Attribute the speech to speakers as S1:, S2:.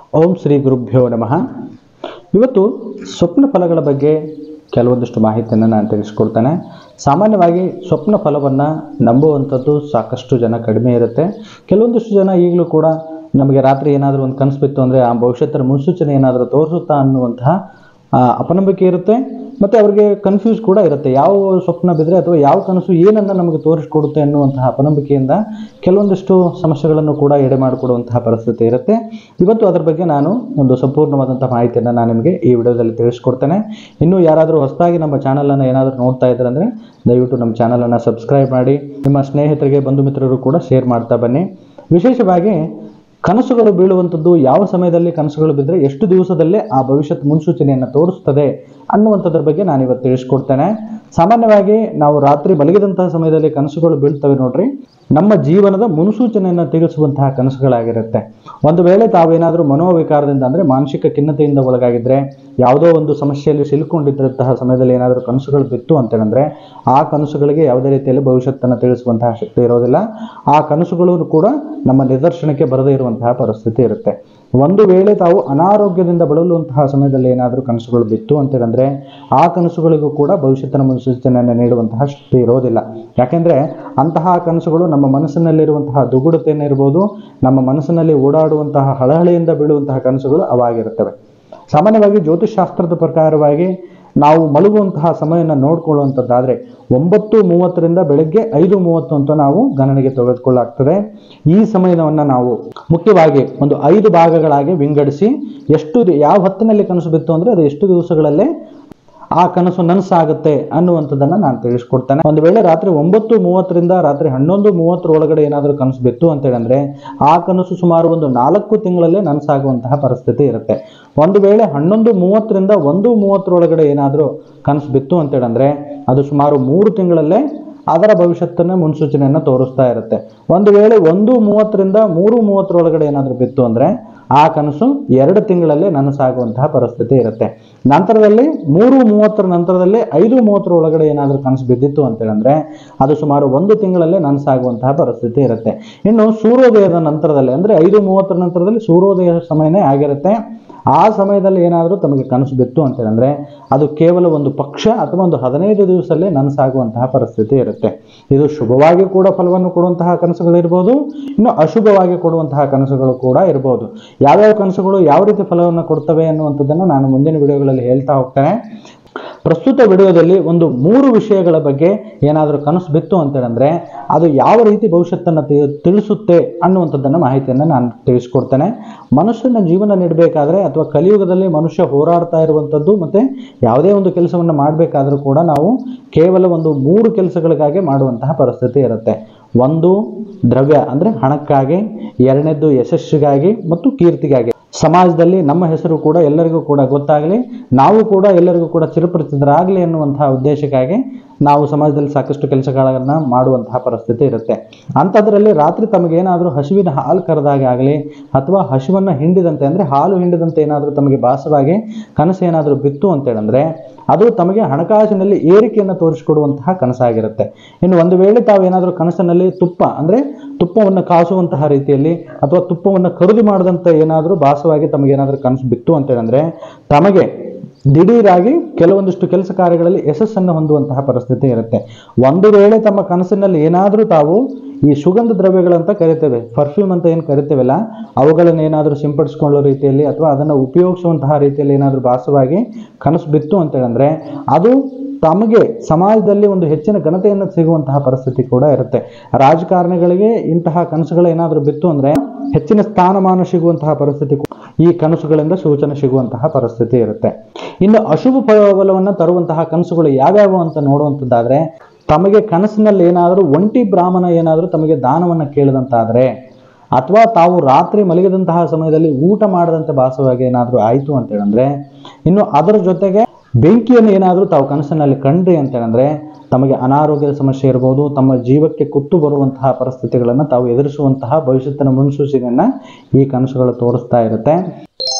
S1: ಓಂ ಶ್ರೀ ಗುರುಭ್ಯೋ ನಮಃ ಇವತ್ತು ಸ್ವಪ್ನ ಫಲಗಳ ಬಗ್ಗೆ ಕೆಲವೊಂದಿಷ್ಟು ಮಾಹಿತಿಯನ್ನು ನಾನು ತಿಳಿಸ್ಕೊಡ್ತೇನೆ ಸಾಮಾನ್ಯವಾಗಿ ಸ್ವಪ್ನ ಫಲವನ್ನು ನಂಬುವಂಥದ್ದು ಸಾಕಷ್ಟು ಜನ ಕಡಿಮೆ ಇರುತ್ತೆ ಕೆಲವೊಂದಿಷ್ಟು ಜನ ಈಗಲೂ ಕೂಡ ನಮಗೆ ರಾತ್ರಿ ಏನಾದರೂ ಒಂದು ಕನಸು ಬಿತ್ತು ಅಂದರೆ ಆ ಭವಿಷ್ಯತ್ತರ ಮುನ್ಸೂಚನೆ ಏನಾದರೂ ತೋರಿಸುತ್ತಾ ಅನ್ನುವಂತಹ ಆ, ಅಪನಂಬಿಕೆ ಇರುತ್ತೆ ಮತ್ತು ಅವರಿಗೆ ಕನ್ಫ್ಯೂಸ್ ಕೂಡ ಇರುತ್ತೆ ಯಾವ ಸ್ವಪ್ನ ಬಿದ್ದರೆ ಅಥವಾ ಯಾವ ಕನಸು ಏನನ್ನು ನಮಗೆ ತೋರಿಸ್ಕೊಡುತ್ತೆ ಅನ್ನುವಂತಹ ಅಪನಂಬಿಕೆಯಿಂದ ಕೆಲವೊಂದಿಷ್ಟು ಸಮಸ್ಯೆಗಳನ್ನು ಕೂಡ ಎಡೆ ಮಾಡಿಕೊಡುವಂತಹ ಪರಿಸ್ಥಿತಿ ಇರುತ್ತೆ ಇವತ್ತು ಅದರ ಬಗ್ಗೆ ನಾನು ಒಂದು ಸಂಪೂರ್ಣವಾದಂಥ ಮಾಹಿತಿಯನ್ನು ನಾನು ನಿಮಗೆ ಈ ವಿಡಿಯೋದಲ್ಲಿ ತಿಳಿಸ್ಕೊಡ್ತೇನೆ ಇನ್ನು ಯಾರಾದರೂ ಹೊಸದಾಗಿ ನಮ್ಮ ಚಾನಲನ್ನು ಏನಾದರೂ ನೋಡ್ತಾ ಇದ್ದಾರೆ ಅಂದರೆ ದಯವಿಟ್ಟು ನಮ್ಮ ಚಾನಲನ್ನು ಸಬ್ಸ್ಕ್ರೈಬ್ ಮಾಡಿ ನಿಮ್ಮ ಸ್ನೇಹಿತರಿಗೆ ಬಂಧು ಮಿತ್ರರು ಕೂಡ ಶೇರ್ ಮಾಡ್ತಾ ಬನ್ನಿ ವಿಶೇಷವಾಗಿ ಕನಸುಗಳು ಬೀಳುವಂಥದ್ದು ಯಾವ ಸಮಯದಲ್ಲಿ ಕನಸುಗಳು ಬಿದ್ದರೆ ಎಷ್ಟು ದಿವಸದಲ್ಲೇ ಆ ಭವಿಷ್ಯತ್ ಮುನ್ಸೂಚನೆಯನ್ನು ತೋರಿಸ್ತದೆ ಅನ್ನುವಂಥದ್ರ ಬಗ್ಗೆ ನಾನು ಇವತ್ತು ತಿಳಿಸ್ಕೊಡ್ತೇನೆ ಸಾಮಾನ್ಯವಾಗಿ ನಾವು ರಾತ್ರಿ ಮಲಗಿದಂತಹ ಸಮಯದಲ್ಲಿ ಕನಸುಗಳು ಬೀಳ್ತವೆ ನೋಡ್ರಿ ನಮ್ಮ ಜೀವನದ ಮುನ್ಸೂಚನೆಯನ್ನು ತಿಳಿಸುವಂತಹ ಕನಸುಗಳಾಗಿರುತ್ತೆ ಒಂದು ವೇಳೆ ತಾವೇನಾದರೂ ಮನೋವಿಕಾರದಿಂದ ಅಂದರೆ ಮಾನಸಿಕ ಖಿನ್ನತೆಯಿಂದ ಒಳಗಾಗಿದ್ದರೆ ಯಾವುದೋ ಒಂದು ಸಮಸ್ಯೆಯಲ್ಲಿ ಸಿಲುಕೊಂಡಿದ್ದಂತಹ ಸಮಯದಲ್ಲಿ ಏನಾದರೂ ಕನಸುಗಳು ಬಿತ್ತು ಅಂತೇಳಿದ್ರೆ ಆ ಕನಸುಗಳಿಗೆ ಯಾವುದೇ ರೀತಿಯಲ್ಲಿ ಭವಿಷ್ಯತ್ತನ್ನು ತಿಳಿಸುವಂತಹ ಶಕ್ತಿ ಇರೋದಿಲ್ಲ ಆ ಕನಸುಗಳು ಕೂಡ ನಮ್ಮ ನಿದರ್ಶನಕ್ಕೆ ಬರದೇ ಇರುವಂತಹ ಪರಿಸ್ಥಿತಿ ಇರುತ್ತೆ ಒಂದು ವೇಳೆ ತಾವು ಅನಾರೋಗ್ಯದಿಂದ ಬಳಲುವಂತಹ ಸಮಯದಲ್ಲಿ ಏನಾದರೂ ಕನಸುಗಳು ಬಿತ್ತು ಅಂತೇಳಿದ್ರೆ ಆ ಕನಸುಗಳಿಗೂ ಕೂಡ ಭವಿಷ್ಯತ್ತಿನ ಮುನ್ಸೂಚನೆಯನ್ನು ನೀಡುವಂತಹ ಶಕ್ತಿ ಇರೋದಿಲ್ಲ ಯಾಕೆಂದರೆ ಅಂತಹ ಕನಸುಗಳು ನಮ್ಮ ಮನಸ್ಸಿನಲ್ಲಿರುವಂತಹ ದುಗುಡತೆಯನ್ನು ಇರ್ಬೋದು ನಮ್ಮ ಮನಸ್ಸಿನಲ್ಲಿ ಓಡಾಡುವಂತಹ ಹಳಹಳಿಯಿಂದ ಬೀಳುವಂತಹ ಕನಸುಗಳು ಅವಾಗಿರುತ್ತವೆ ಸಾಮಾನ್ಯವಾಗಿ ಜ್ಯೋತಿಷಾಸ್ತ್ರದ ಪ್ರಕಾರವಾಗಿ ನಾವು ಮಲಗುವಂತಹ ಸಮಯನ ನೋಡ್ಕೊಳ್ಳುವಂಥದ್ದಾದರೆ ಒಂಬತ್ತು ಮೂವತ್ತರಿಂದ ಬೆಳಗ್ಗೆ ಐದು ಮೂವತ್ತು ಅಂತ ನಾವು ಗಣನೆಗೆ ತೆಗೆದುಕೊಳ್ಳಾಗ್ತದೆ ಈ ಸಮಯವನ್ನು ನಾವು ಮುಖ್ಯವಾಗಿ ಒಂದು ಐದು ಭಾಗಗಳಾಗಿ ವಿಂಗಡಿಸಿ ಎಷ್ಟು ದಿ- ಯಾವ ಹೊತ್ತಿನಲ್ಲಿ ಕನಸು ಬಿತ್ತು ಅಂದರೆ ಅದು ಎಷ್ಟು ದಿವಸಗಳಲ್ಲೇ ಆ ಕನಸು ನನಸಾಗುತ್ತೆ ಅನ್ನುವಂಥದ್ದನ್ನು ನಾನು ತಿಳಿಸ್ಕೊಡ್ತೇನೆ ಒಂದು ವೇಳೆ ರಾತ್ರಿ ಒಂಬತ್ತು ಮೂವತ್ತರಿಂದ ರಾತ್ರಿ ಹನ್ನೊಂದು ಮೂವತ್ತರ ಒಳಗಡೆ ಏನಾದರೂ ಕನಸು ಬಿತ್ತು ಅಂತೇಳಂದ್ರೆ ಆ ಕನಸು ಸುಮಾರು ಒಂದು ನಾಲ್ಕು ತಿಂಗಳಲ್ಲೇ ನನಸಾಗುವಂತಹ ಪರಿಸ್ಥಿತಿ ಇರುತ್ತೆ ಒಂದು ವೇಳೆ ಹನ್ನೊಂದು ಮೂವತ್ತರಿಂದ ಒಂದು ಮೂವತ್ತರೊಳಗಡೆ ಏನಾದರೂ ಕನಸು ಬಿತ್ತು ಅಂತೇಳಂದ್ರೆ ಅದು ಸುಮಾರು ಮೂರು ತಿಂಗಳಲ್ಲೇ ಅದರ ಭವಿಷ್ಯತ್ತನ್ನು ಮುನ್ಸೂಚನೆಯನ್ನು ತೋರಿಸ್ತಾ ಇರುತ್ತೆ ಒಂದು ವೇಳೆ ಒಂದು ಮೂವತ್ತರಿಂದ ಮೂರು ಮೂವತ್ತರೊಳಗಡೆ ಏನಾದರೂ ಬಿತ್ತು ಅಂದರೆ ಆ ಕನಸು ಎರಡು ತಿಂಗಳಲ್ಲೇ ನನಸಾಗುವಂತಹ ಪರಿಸ್ಥಿತಿ ಇರುತ್ತೆ ನಂತರದಲ್ಲಿ ಮೂರು ಮೂವತ್ತರ ನಂತರದಲ್ಲಿ ಐದು ಮೂವತ್ತರ ಒಳಗಡೆ ಏನಾದರೂ ಕನಸು ಬಿದ್ದಿತ್ತು ಅಂತೇಳಂದ್ರೆ ಅದು ಸುಮಾರು ಒಂದು ತಿಂಗಳಲ್ಲೇ ನನಸಾಗುವಂತಹ ಪರಿಸ್ಥಿತಿ ಇರುತ್ತೆ ಇನ್ನು ಸೂರ್ಯೋದಯದ ನಂತರದಲ್ಲಿ ಅಂದರೆ ಐದು ಮೂವತ್ತರ ನಂತರದಲ್ಲಿ ಸೂರ್ಯೋದಯ ಸಮಯನೇ ಆಗಿರುತ್ತೆ ಆ ಸಮಯದಲ್ಲಿ ಏನಾದರೂ ತಮಗೆ ಕನಸು ಬಿತ್ತು ಅಂತೇಳಂದ್ರೆ ಅದು ಕೇವಲ ಒಂದು ಪಕ್ಷ ಅಥವಾ ಒಂದು ಹದಿನೈದು ದಿವಸದಲ್ಲೇ ನನಸಾಗುವಂತಹ ಪರಿಸ್ಥಿತಿ ಇರುತ್ತೆ ಇದು ಶುಭವಾಗಿ ಕೂಡ ಫಲವನ್ನು ಕೊಡುವಂತಹ ಕನಸುಗಳಿರ್ಬೋದು ಇನ್ನು ಅಶುಭವಾಗಿ ಕೊಡುವಂತಹ ಕನಸುಗಳು ಕೂಡ ಇರ್ಬೋದು ಯಾವ್ಯಾವ ಕನಸುಗಳು ಯಾವ ರೀತಿ ಫಲವನ್ನು ಕೊಡ್ತವೆ ಅನ್ನುವಂಥದ್ದನ್ನು ನಾನು ಮುಂದಿನ ವಿಡಿಯೋಗಳಲ್ಲಿ ಹೇಳ್ತಾ ಹೋಗ್ತೇನೆ ಪ್ರಸ್ತುತ ವಿಡಿಯೋದಲ್ಲಿ ಒಂದು ಮೂರು ವಿಷಯಗಳ ಬಗ್ಗೆ ಏನಾದರೂ ಕನಸು ಬಿತ್ತು ಅಂತೇಳಂದ್ರೆ ಅದು ಯಾವ ರೀತಿ ಭವಿಷ್ಯತ್ತನ್ನು ತಿ- ತಿಳಿಸುತ್ತೆ ಅನ್ನುವಂಥದ್ದನ್ನು ಮಾಹಿತಿಯನ್ನು ನಾನು ತಿಳಿಸ್ಕೊಡ್ತೇನೆ ಮನುಷ್ಯನ ಜೀವನ ನೀಡಬೇಕಾದ್ರೆ ಅಥವಾ ಕಲಿಯುಗದಲ್ಲಿ ಮನುಷ್ಯ ಹೋರಾಡ್ತಾ ಇರುವಂಥದ್ದು ಮತ್ತು ಯಾವುದೇ ಒಂದು ಕೆಲಸವನ್ನು ಮಾಡಬೇಕಾದ್ರೂ ಕೂಡ ನಾವು ಕೇವಲ ಒಂದು ಮೂರು ಕೆಲಸಗಳಿಗಾಗಿ ಮಾಡುವಂತಹ ಪರಿಸ್ಥಿತಿ ಇರುತ್ತೆ ಒಂದು ದ್ರವ್ಯ ಅಂದರೆ ಹಣಕ್ಕಾಗಿ ಎರಡನೇದ್ದು ಯಶಸ್ಸಿಗಾಗಿ ಮತ್ತು ಕೀರ್ತಿಗಾಗಿ ಸಮಾಜದಲ್ಲಿ ನಮ್ಮ ಹೆಸರು ಕೂಡ ಎಲ್ಲರಿಗೂ ಕೂಡ ಗೊತ್ತಾಗಲಿ ನಾವು ಕೂಡ ಎಲ್ಲರಿಗೂ ಕೂಡ ಚಿರಪರಿಚಿತರಾಗಲಿ ಎನ್ನುವಂತಹ ಉದ್ದೇಶಕ್ಕಾಗಿ ನಾವು ಸಮಾಜದಲ್ಲಿ ಸಾಕಷ್ಟು ಕೆಲಸಗಳನ್ನು ಮಾಡುವಂತಹ ಪರಿಸ್ಥಿತಿ ಇರುತ್ತೆ ಅಂಥದ್ರಲ್ಲಿ ರಾತ್ರಿ ತಮಗೇನಾದರೂ ಹಸುವಿನ ಹಾಲು ಕರೆದಾಗೆ ಆಗಲಿ ಅಥವಾ ಹಸುವನ್ನು ಹಿಂಡಿದಂತೆ ಅಂದರೆ ಹಾಲು ಹಿಂಡಿದಂತೆ ಏನಾದರೂ ತಮಗೆ ಭಾಸವಾಗಿ ಕನಸು ಏನಾದರೂ ಬಿತ್ತು ಅಂತೇಳಂದ್ರೆ ಅದು ತಮಗೆ ಹಣಕಾಸಿನಲ್ಲಿ ಏರಿಕೆಯನ್ನು ತೋರಿಸಿಕೊಡುವಂತಹ ಕನಸಾಗಿರುತ್ತೆ ಇನ್ನು ಒಂದು ವೇಳೆ ತಾವೇನಾದರೂ ಕನಸಿನಲ್ಲಿ ತುಪ್ಪ ಅಂದರೆ ತುಪ್ಪವನ್ನು ಕಾಸುವಂತಹ ರೀತಿಯಲ್ಲಿ ಅಥವಾ ತುಪ್ಪವನ್ನು ಖರೀದಿ ಮಾಡದಂತೆ ಏನಾದರೂ ಭಾಸವಾಗಿ ತಮಗೇನಾದರೂ ಕನಸು ಬಿತ್ತು ಅಂತೇಳಂದ್ರೆ ತಮಗೆ ದಿಢೀರಾಗಿ ಕೆಲವೊಂದಿಷ್ಟು ಕೆಲಸ ಕಾರ್ಯಗಳಲ್ಲಿ ಯಶಸ್ಸನ್ನು ಹೊಂದುವಂತಹ ಪರಿಸ್ಥಿತಿ ಇರುತ್ತೆ ಒಂದು ವೇಳೆ ತಮ್ಮ ಕನಸಿನಲ್ಲಿ ಏನಾದರೂ ತಾವು ಈ ಸುಗಂಧ ದ್ರವ್ಯಗಳಂತ ಕರಿತೇವೆ ಪರ್ಫ್ಯೂಮ್ ಅಂತ ಏನು ಕರಿತೇವಲ್ಲ ಅವುಗಳನ್ನು ಏನಾದರೂ ಸಿಂಪಡಿಸ್ಕೊಳ್ಳೋ ರೀತಿಯಲ್ಲಿ ಅಥವಾ ಅದನ್ನು ಉಪಯೋಗಿಸುವಂತಹ ರೀತಿಯಲ್ಲಿ ಏನಾದರೂ ಭಾಸವಾಗಿ ಕನಸು ಬಿತ್ತು ಅಂತೇಳಂದ್ರೆ ಅದು ತಮಗೆ ಸಮಾಜದಲ್ಲಿ ಒಂದು ಹೆಚ್ಚಿನ ಘನತೆಯನ್ನು ಸಿಗುವಂತಹ ಪರಿಸ್ಥಿತಿ ಕೂಡ ಇರುತ್ತೆ ರಾಜಕಾರಣಿಗಳಿಗೆ ಇಂತಹ ಕನಸುಗಳು ಏನಾದರೂ ಬಿತ್ತು ಅಂದರೆ ಹೆಚ್ಚಿನ ಸ್ಥಾನಮಾನ ಸಿಗುವಂತಹ ಪರಿಸ್ಥಿತಿ ಕೂ- ಈ ಕನಸುಗಳಿಂದ ಸೂಚನೆ ಸಿಗುವಂತಹ ಪರಿಸ್ಥಿತಿ ಇರುತ್ತೆ ಇನ್ನು ಅಶುಭ ಫಲವನ್ನು ತರುವಂತಹ ಕನಸುಗಳು ಯಾವ್ಯಾವು ಅಂತ ನೋಡುವಂಥದ್ದಾದ್ರೆ ತಮಗೆ ಕನಸಿನಲ್ಲಿ ಏನಾದರೂ ಒಂಟಿ ಬ್ರಾಹ್ಮಣ ಏನಾದರೂ ತಮಗೆ ದಾನವನ್ನು ಕೇಳಿದಂತಾದರೆ ಅಥವಾ ತಾವು ರಾತ್ರಿ ಮಲಗಿದಂತಹ ಸಮಯದಲ್ಲಿ ಊಟ ಮಾಡದಂತೆ ಭಾಸವಾಗಿ ಏನಾದರೂ ಆಯಿತು ಅಂತೇಳಂದ್ರೆ ಇನ್ನು ಅದರ ಜೊತೆಗೆ ಬೆಂಕಿಯನ್ನು ಏನಾದರೂ ತಾವು ಕನಸಿನಲ್ಲಿ ಕಂಡ್ರಿ ಅಂತೇಳಂದ್ರೆ ತಮಗೆ ಅನಾರೋಗ್ಯದ ಸಮಸ್ಯೆ ಇರ್ಬೋದು ತಮ್ಮ ಜೀವಕ್ಕೆ ಕುತ್ತು ಬರುವಂತಹ ಪರಿಸ್ಥಿತಿಗಳನ್ನು ತಾವು ಎದುರಿಸುವಂತಹ ಭವಿಷ್ಯತ್ತಿನ ಮುನ್ಸೂಚನೆಯನ್ನು ಈ ಕನಸುಗಳು ತೋರಿಸ್ತಾ ಇರುತ್ತೆ